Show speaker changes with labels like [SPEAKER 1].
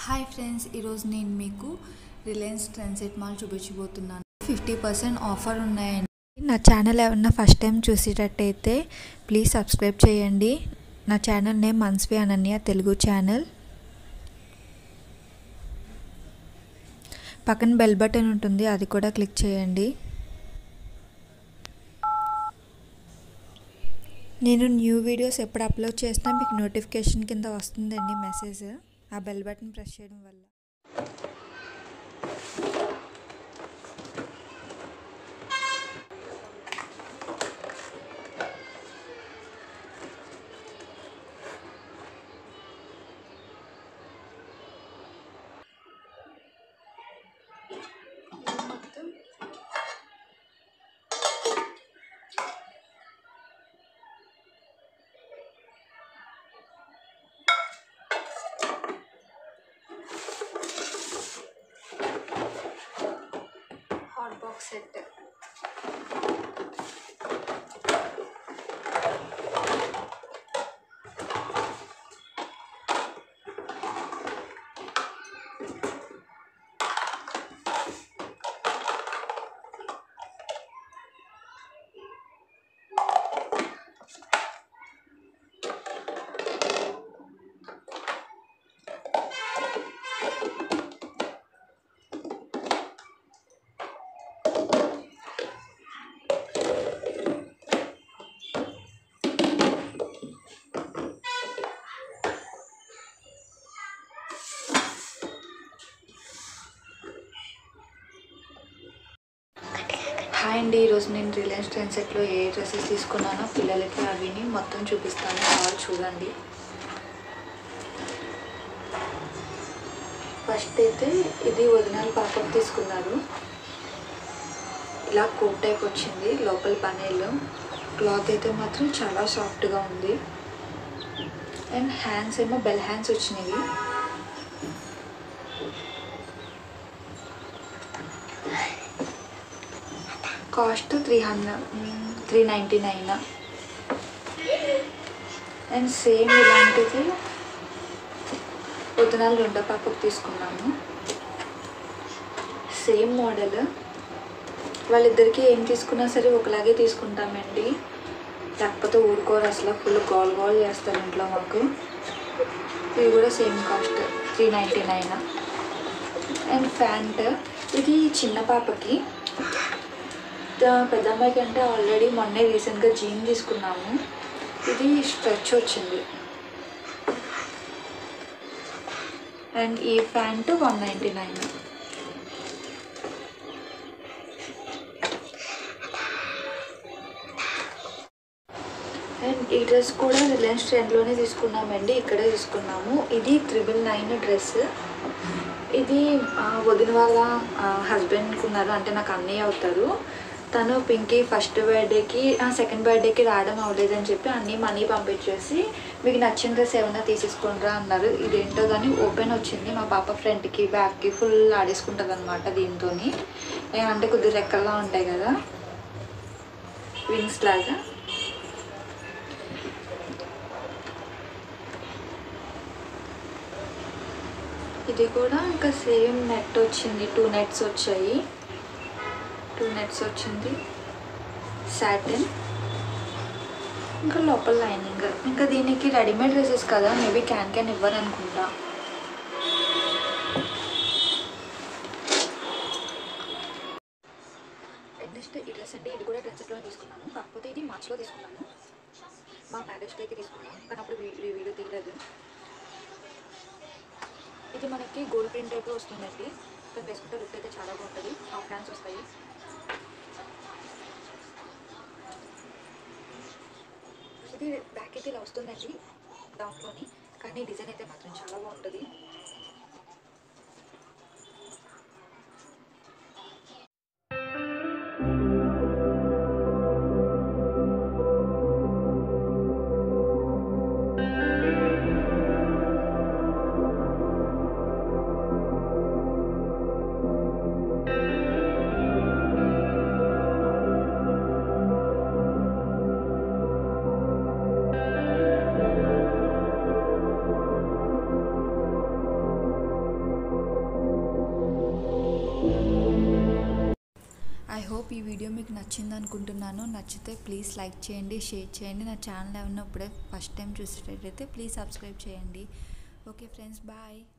[SPEAKER 1] hi friends ఈరోజు నేను మీకు రిలయన్స్ ట్రాన్సిట్ మాల్ చూపించబోతున్నాను ఫిఫ్టీ పర్సెంట్ ఆఫర్ ఉన్నాయండి నా ఛానల్ ఏమన్నా ఫస్ట్ టైం చూసేటట్టయితే ప్లీజ్ సబ్స్క్రైబ్ చేయండి నా channel name Manasvi Ananya Telugu channel పక్కన బెల్ బటన్ ఉంటుంది అది కూడా క్లిక్ చేయండి నేను న్యూ వీడియోస్ ఎప్పుడు అప్లోడ్ చేసినా మీకు నోటిఫికేషన్ కింద వస్తుందండి మెసేజ్ ఆ బెల్ బటన్ ప్రెస్ చేయడం వల్ల హాట్ బాక్స్ సెట్ హాయ్ అండి ఈరోజు నేను రిలయన్స్ ట్రెండ్సెట్లో ఏ డ్రెస్సెస్ తీసుకున్నానో పిల్లలకి అవిని మొత్తం చూపిస్తాను కావాలి చూడండి ఫస్ట్ అయితే ఇది వదినాలు పాపకు తీసుకున్నారు ఇలా కోట్ టైప్ వచ్చింది లోపల పనేలు క్లాత్ అయితే మాత్రం చాలా సాఫ్ట్గా ఉంది అండ్ హ్యాండ్స్ ఏమో బెల్ హ్యాండ్స్ వచ్చినాయి cost three hundred three ninety nine and same ఇలాంటిది పొద్దునాలు రెండో పాపకు తీసుకున్నాము సేమ్ మోడల్ వాళ్ళిద్దరికి ఏం తీసుకున్నా సరే ఒకలాగే తీసుకుంటామండి లేకపోతే ఊరుకోరు అసలు ఫుల్ గోల్ గోల్ చేస్తారు ఇంట్లో మాకు ఇది కూడా same cost three ninety nine and pant ఇది చిన్న పాపకి పెద్ద అమ్మాయికి అంటే ఆల్రెడీ మొన్నే రీసెంట్గా జీన్ తీసుకున్నాము ఇది స్ట్రెచ్ వచ్చింది అండ్ ఈ pant one ninety nine and ఈ డ్రెస్ కూడా రిలయన్స్ ట్రెండ్లోనే తీసుకున్నామండి ఇక్కడే తీసుకున్నాము ఇది త్రిబుల్ నైన్ డ్రెస్ ఇది ఆ, వదిన వాళ్ళ హస్బెండ్కి ఉన్నారు అంటే నాకు అన్నయ్య అవుతారు తను పింకీ ఫస్ట్ బర్త్డేకి సెకండ్ బర్త్డేకి రావడం అవ్వలేదని చెప్పి అన్నీ మనీ పంపించేసి మీకు నచ్చిన డ్రెస్ ఏమైనా తీసేసుకుంటారా అన్నారు ఇదేంటో కానీ ఓపెన్ వచ్చింది మా పాప ఫ్రంట్కి బ్యాక్కి ఫుల్ ఆడేసుకుంటుంది అనమాట దీంతో అంటే కొద్దిగా రెక్కల్లా ఉంటాయి కదా వింగ్స్ లాగా ఇది కూడా ఇంకా సేమ్ నెట్ వచ్చింది టూ నెట్స్ వచ్చాయి టూ నెట్స్ వచ్చింది సాటిన్ ఇంకా లోపల లైనింగ్ ఇంకా దీనికి రెడీమేడ్ డ్రెస్సెస్ కదా మేబీ క్యాన్ క్యాన్ ఇవ్వరు అనుకుంటా నెక్స్ట్ ఈ డ్రెస్ అంటే ఇది కూడా డ్రెస్సెస్లో తీసుకున్నాను కాకపోతే ఇది మార్చ్లో తీసుకున్నాను మా మ్యారేజ్ డేకి తీసుకున్నాను కానీ అప్పుడు వీ- ఈ వీడియో తీయలేదు ఇది మనకి గోల్డ్ ప్రింట్ టైప్ వస్తుందండి ఇక్కడ వేసుకుంటే లుక్ అయితే చాలా బాగుంటుంది హాఫ్ హ్యాండ్స్ వస్తాయి ఇది బ్యాక్ అయితే ఇలా వస్తుందండి దాంట్లోని కానీ డిజైన్ అయితే మాత్రం చాలా బాగుంటుంది హోప్ ఈ వీడియో మీకు నచ్చింది అనుకుంటున్నాను నచ్చితే ప్లీజ్ లైక్ చేయండి షేర్ చేయండి నా ఛానల్ ఏమన్నా ఇప్పుడే ఫస్ట్ టైం చూసేటట్టయితే ప్లీజ్ సబ్స్క్రైబ్ చేయండి ఓకే ఫ్రెండ్స్ బాయ్